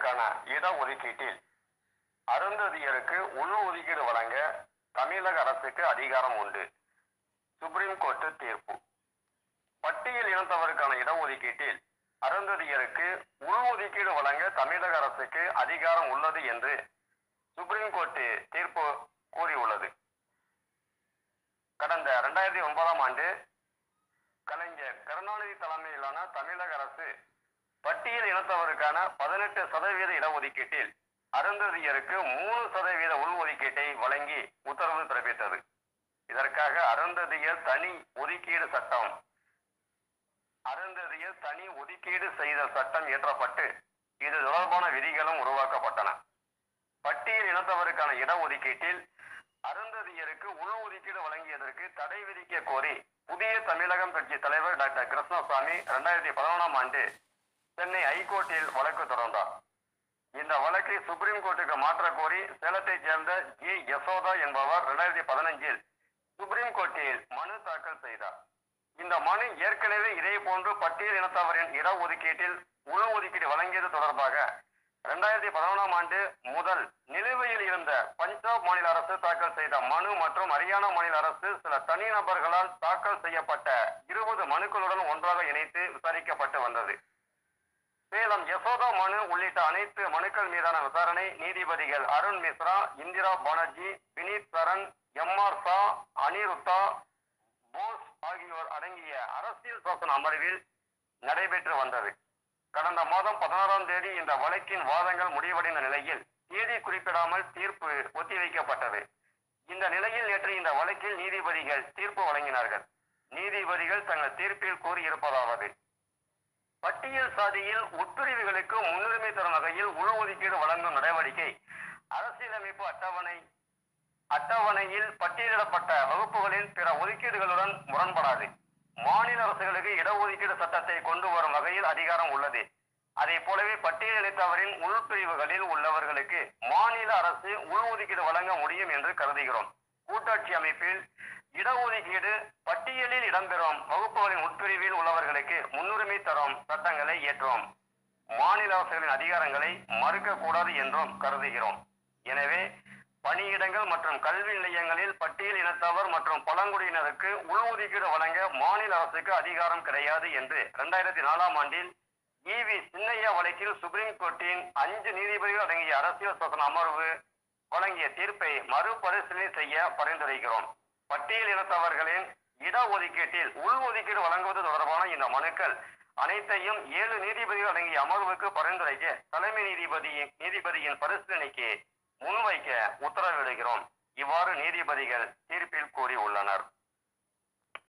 இனத்தவருக்கான இடஒதுக்கீட்டில் அருந்ததியருக்கு உள் ஒதுக்கீடு வழங்க தமிழக அரசுக்கு அதிகாரம் உண்டு சுப்ரீம் கோர்ட்டு தீர்ப்பு பட்டியல் இனத்தவருக்கான இடஒதுக்கீட்டில் அருந்ததியருக்கு உள் ஒதுக்கீடு வழங்க தமிழக அரசுக்கு அதிகாரம் உள்ளது என்று சுப்ரீம் கோர்ட்டு தீர்ப்பு கூறியுள்ளது கடந்த இரண்டாயிரத்தி ஒன்பதாம் ஆண்டு கலைஞர் கருணாநிதி தலைமையிலான தமிழக அரசு பட்டியல் இனத்தவருக்கான பதினெட்டு சதவீத இடஒதுக்கீட்டில் அருந்ததியருக்கு மூணு சதவீத உள்ஒதுக்கீட்டை வழங்கி உத்தரவு பிறப்பித்தது இதற்காக அருந்ததியர் தனி ஒதுக்கீடு சட்டம் அருந்ததியர் தனி ஒதுக்கீடு செய்தல் சட்டம் இயற்றப்பட்டு இது தொடர்பான விதிகளும் உருவாக்கப்பட்டன பட்டியல் இனத்தவருக்கான இடஒதுக்கீட்டில் அருந்ததியருக்கு உள் ஒதுக்கீடு வழங்கியதற்கு தடை விதிக்க கோரி புதிய தமிழகம் கட்சி தலைவர் டாக்டர் கிருஷ்ணசாமி இரண்டாயிரத்தி பதினொன்றாம் ஆண்டு சென்னை ஐகோர்ட்டில் வழக்கு தொடர்ந்தார் இந்த வழக்கை சுப்ரீம் கோர்ட்டுக்கு மாற்ற கோரி சேலத்தைச் சேர்ந்த ஜி யசோதா என்பவர் இரண்டாயிரத்தி பதினஞ்சில் சுப்ரீம் கோர்ட்டில் மனு தாக்கல் செய்தார் இந்த மனு ஏற்கனவே இதே போன்று பட்டியல் இனத்தவரின் இடஒதுக்கீட்டில் உள் ஒதுக்கீடு வழங்கியது தொடர்பாக இரண்டாயிரத்தி பதினொன்றாம் ஆண்டு முதல் நிலுவையில் இருந்த பஞ்சாப் மாநில அரசு தாக்கல் செய்த மனு மற்றும் ஹரியானா மாநில அரசு சில தனிநபர்களால் தாக்கல் செய்யப்பட்ட இருபது மனுக்களுடன் ஒன்றாக இணைத்து விசாரிக்கப்பட்டு வந்தது சேலம் யசோதா மனு உள்ளிட்ட அனைத்து மனுக்கள் மீதான விசாரணை நீதிபதிகள் அருண் மிஸ்ரா இந்திரா பானர்ஜி வினீத் சரண் எம் ஆர் சா அனிருத்தா போஸ் ஆகியோர் அடங்கிய அரசியல் சாசன அமர்வில் நடைபெற்று வந்தது கடந்த மாதம் பதினாறாம் தேதி இந்த வழக்கின் வாதங்கள் முடிவடைந்த நிலையில் தேதி குறிப்பிடாமல் தீர்ப்பு ஒத்திவைக்கப்பட்டது இந்த நிலையில் நேற்று இந்த வழக்கில் நீதிபதிகள் தீர்ப்பு வழங்கினார்கள் நீதிபதிகள் தங்கள் தீர்ப்பில் கூறியிருப்பதாவது பட்டியல் சாதியில் உட்பிரிவுகளுக்கு முன்னுரிமை தரும் வகையில் உள்ஒதுக்கீடு வழங்கும் நடவடிக்கை அரசியலமைப்பு அட்டவணை அட்டவணையில் பட்டியலிடப்பட்ட வகுப்புகளின் பிற ஒதுக்கீடுகளுடன் முரண்படாது மாநில அரசுகளுக்கு இடஒதுக்கீடு சட்டத்தை கொண்டு வரும் வகையில் அதிகாரம் உள்ளது அதே போலவே பட்டியலிட்டவரின் உள்பிரிவுகளில் உள்ளவர்களுக்கு மாநில அரசு உள்ஒதுக்கீடு வழங்க முடியும் என்று கருதுகிறோம் கூட்டாட்சி அமைப்பில் இடஒதுக்கீடு பட்டியலில் இடம்பெறும் வகுப்புகளின் உட்பிரிவில் உள்ளவர்களுக்கு முன்னுரிமை தரும் சட்டங்களை ஏற்றோம் மாநில அரசுகளின் அதிகாரங்களை மறுக்கக்கூடாது என்றும் கருதுகிறோம் எனவே பணியிடங்கள் மற்றும் கல்வி நிலையங்களில் பட்டியல் இனத்தவர் மற்றும் பழங்குடியினருக்கு உள்ஒதுக்கீடு வழங்க மாநில அரசுக்கு அதிகாரம் கிடையாது என்று இரண்டாயிரத்தி நாலாம் ஆண்டில் ஈவி சின்னையா வழக்கில் சுப்ரீம் கோர்ட்டின் அஞ்சு நீதிபதிகள் அடங்கிய அரசியல் சாசன அமர்வு வழங்கிய தீர்ப்பை மறுபரிசீலனை செய்ய பரிந்துரைக்கிறோம் பட்டியல் இனத்தவர்களின் இடஒதுக்கீட்டில் உள்ஒதுக்கீடு வழங்குவது தொடர்பான இந்த மனுக்கள் அனைத்தையும் ஏழு நீதிபதிகள் அடங்கிய அமர்வுக்கு பரிந்துரைக்க தலைமை நீதிபதி நீதிபதியின் பரிசீலனைக்கு முன்வைக்க உத்தரவிடுகிறோம் இவ்வாறு நீதிபதிகள் தீர்ப்பில் கூறியுள்ளனர்